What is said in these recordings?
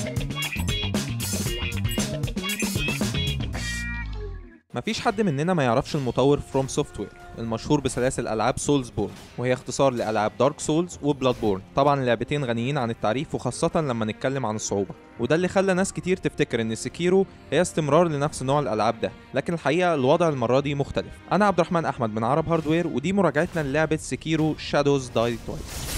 مفيش حد مننا ما يعرفش المطور فروم سوفت وير المشهور بسلاسل العاب سولز بورن وهي اختصار لالعاب دارك سولز وبلاد بورن طبعا اللعبتين غنيين عن التعريف وخاصه لما نتكلم عن الصعوبه وده اللي خلى ناس كتير تفتكر ان سكيرو هي استمرار لنفس نوع الالعاب ده لكن الحقيقه الوضع المره دي مختلف انا عبد الرحمن احمد من عرب هاردوير ودي مراجعتنا للعبه سكيرو شادوز داي توايس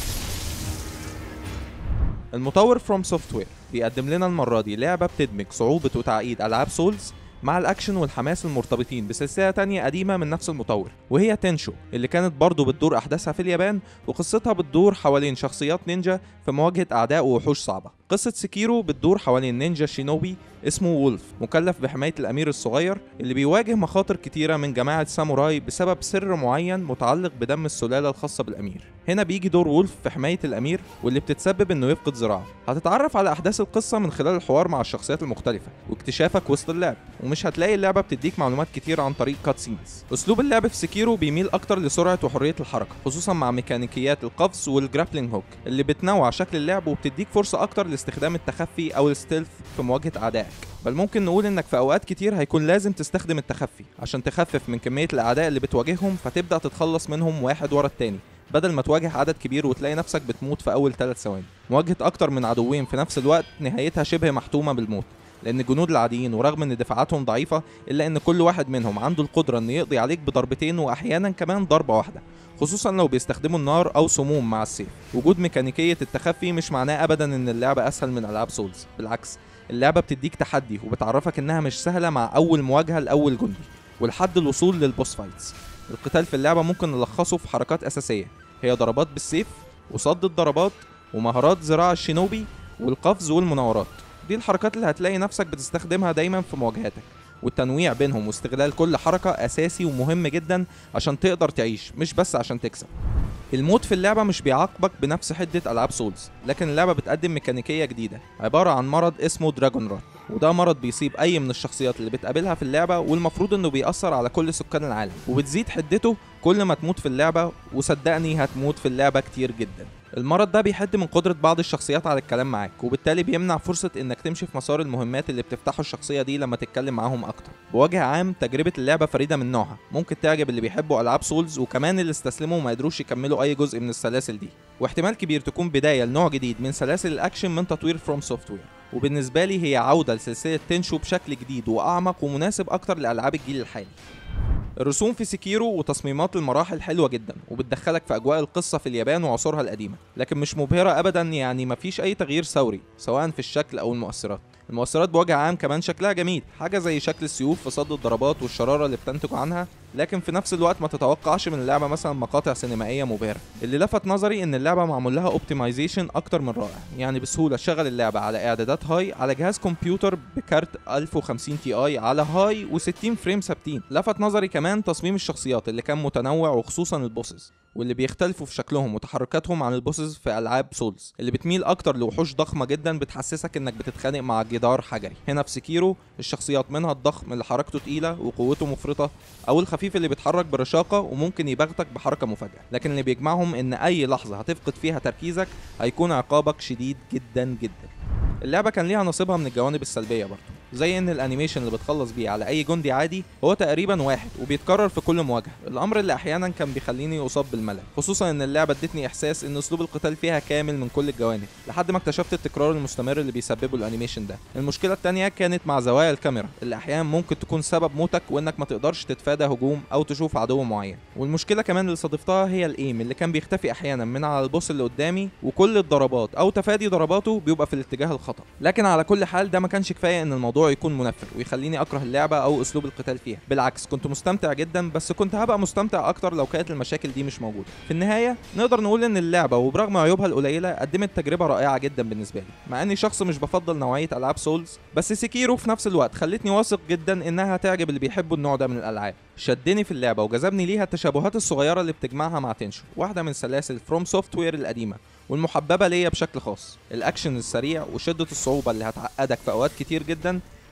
المطور فروم سوفت وير بيقدم لنا المره دي لعبه بتدمج صعوبه وتعقيد العاب سولز مع الاكشن والحماس المرتبطين بسلسله تانية قديمه من نفس المطور وهي تنشو اللي كانت برضه بتدور احداثها في اليابان وقصتها بتدور حوالين شخصيات نينجا في مواجهه اعداء ووحوش صعبه قصه سكيرو بتدور حوالين نينجا شينوبي اسمه وولف مكلف بحمايه الامير الصغير اللي بيواجه مخاطر كتيره من جماعه ساموراي بسبب سر معين متعلق بدم السلاله الخاصه بالامير هنا بيجي دور وولف في حمايه الامير واللي بتتسبب انه يفقد ذراعه هتتعرف على احداث القصه من خلال الحوار مع الشخصيات المختلفه واكتشافك وسط اللعب ومش هتلاقي اللعبه بتديك معلومات كتير عن طريق كات سينز اسلوب اللعب في سكيرو بيميل اكتر لسرعه وحريه الحركه خصوصا مع ميكانيكيات القفز والجرابلينج هوك اللي بتنوع شكل اللعب وبتديك فرصه اكتر لاستخدام التخفي او الستيلث في مواجهه اعدائك بل ممكن نقول انك في اوقات كتير هيكون لازم تستخدم التخفي عشان تخفف من كميه الاعداء اللي بتواجههم فتبدا تتخلص منهم واحد ورا التاني بدل ما تواجه عدد كبير وتلاقي نفسك بتموت في اول ثلاث ثواني مواجهه اكتر من عدوين في نفس الوقت نهايتها شبه محتومه بالموت لان الجنود العاديين ورغم ان دفاعاتهم ضعيفه الا ان كل واحد منهم عنده القدره انه يقضي عليك بضربتين واحيانا كمان ضربه واحده خصوصا لو بيستخدموا النار او سموم مع السيف وجود ميكانيكيه التخفي مش معناه ابدا ان اللعبه اسهل من العاب سولز بالعكس اللعبه بتديك تحدي وبتعرفك انها مش سهله مع اول مواجهه لاول جندي ولحد الوصول للبوس فايتس القتال في اللعبه ممكن نلخصه في حركات اساسيه هي ضربات بالسيف وصد الضربات ومهارات ذراع الشينوبي والقفز والمناورات دي الحركات اللي هتلاقي نفسك بتستخدمها دايما في مواجهاتك والتنويع بينهم واستغلال كل حركة أساسي ومهم جدا عشان تقدر تعيش مش بس عشان تكسب الموت في اللعبة مش بيعاقبك بنفس حدة ألعاب سولز لكن اللعبة بتقدم ميكانيكية جديدة عبارة عن مرض اسمه دراجون رات وده مرض بيصيب أي من الشخصيات اللي بتقابلها في اللعبة والمفروض إنه بيأثر على كل سكان العالم وبتزيد حدته كل ما تموت في اللعبة وصدقني هتموت في اللعبة كتير جدا المرض ده بيحد من قدرة بعض الشخصيات على الكلام معاك وبالتالي بيمنع فرصة انك تمشي في مسار المهمات اللي بتفتحه الشخصية دي لما تتكلم معاهم اكتر بوجه عام تجربة اللعبة فريدة من نوعها ممكن تعجب اللي بيحبوا العاب سولز وكمان اللي استسلموا وما قدروش يكملوا اي جزء من السلاسل دي واحتمال كبير تكون بداية لنوع جديد من سلاسل الاكشن من تطوير فروم سوفت وير وبالنسبة لي هي عودة لسلسلة تنشو بشكل جديد وأعمق ومناسب أكتر لألعاب الجيل الحالي الرسوم في سكيرو وتصميمات المراحل حلوة جدا وبتدخلك في أجواء القصة في اليابان وعصورها القديمة لكن مش مبهرة أبدا يعني مفيش أي تغيير ثوري سواء في الشكل أو المؤثرات المؤثرات بوجه عام كمان شكلها جميل حاجة زي شكل السيوف في صد الضربات والشرارة اللي بتنتج عنها لكن في نفس الوقت ما تتوقعش من اللعبة مثلا مقاطع سينمائية مبهرة اللي لفت نظري ان اللعبة معمول لها اوبتمايزيشن اكتر من رائع يعني بسهولة تشغل اللعبة على اعدادات هاي على جهاز كمبيوتر بكارت 1050 تي اي على هاي و60 فريم ثابتين لفت نظري كمان تصميم الشخصيات اللي كان متنوع وخصوصا البوسز واللي بيختلفوا في شكلهم وتحركاتهم عن البوسز في العاب سولز اللي بتميل اكتر لوحوش ضخمه جدا بتحسسك انك بتتخانق مع جدار حجري هنا في سكيرو الشخصيات منها الضخم اللي حركته تقيله وقوته مفرطه او الخفيف اللي بيتحرك برشاقه وممكن يبغتك بحركه مفاجاه لكن اللي بيجمعهم ان اي لحظه هتفقد فيها تركيزك هيكون عقابك شديد جدا جدا اللعبه كان ليها نصيبها من الجوانب السلبيه برضه زي ان الانيميشن اللي بتخلص بيه على اي جندي عادي هو تقريبا واحد وبيتكرر في كل مواجهه الامر اللي احيانا كان بيخليني اصاب بالملل خصوصا ان اللعبه ادتني احساس ان اسلوب القتال فيها كامل من كل الجوانب لحد ما اكتشفت التكرار المستمر اللي بيسببه الانيميشن ده المشكله التانية كانت مع زوايا الكاميرا اللي احيانا ممكن تكون سبب موتك وانك ما تقدرش تتفادى هجوم او تشوف عدو معين والمشكله كمان اللي صادفتها هي الايم اللي كان بيختفي احيانا من على البوس اللي قدامي وكل الضربات او تفادي ضرباته بيبقى في الاتجاه الخطا لكن على كل حال ده ما كانش كفايه ان الموضوع يكون منفر ويخليني اكره اللعبه او اسلوب القتال فيها بالعكس كنت مستمتع جدا بس كنت هبقى مستمتع اكتر لو كانت المشاكل دي مش موجوده في النهايه نقدر نقول ان اللعبه وبرغم عيوبها القليله قدمت تجربه رائعه جدا بالنسبه لي مع اني شخص مش بفضل نوعيه العاب سولز بس سيكيرو في نفس الوقت خلتني واثق جدا انها تعجب اللي بيحبوا النوع ده من الالعاب شدني في اللعبه وجذبني ليها التشابهات الصغيره اللي بتجمعها مع تنشو واحده من سلاسل فروم سوفت وير القديمه والمحببه ليا بشكل خاص الاكشن السريع وشده الصعوبه اللي هتعقدك في اوقات كتير جدا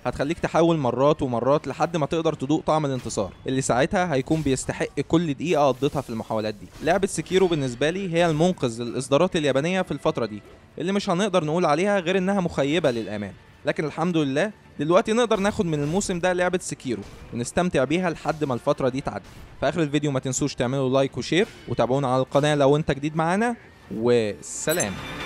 هتخليك تحاول مرات ومرات لحد ما تقدر تدوق طعم الانتصار اللي ساعتها هيكون بيستحق كل دقيقة قضيتها في المحاولات دي لعبة سكيرو بالنسبة لي هي المنقذ للإصدارات اليابانية في الفترة دي اللي مش هنقدر نقول عليها غير إنها مخيبة للأمان لكن الحمد لله دلوقتي نقدر ناخد من الموسم ده لعبة سكيرو ونستمتع بيها لحد ما الفترة دي تعدي في آخر الفيديو ما تنسوش تعملوا لايك وشير وتابعونا على القناة لو انت جديد معانا وسلام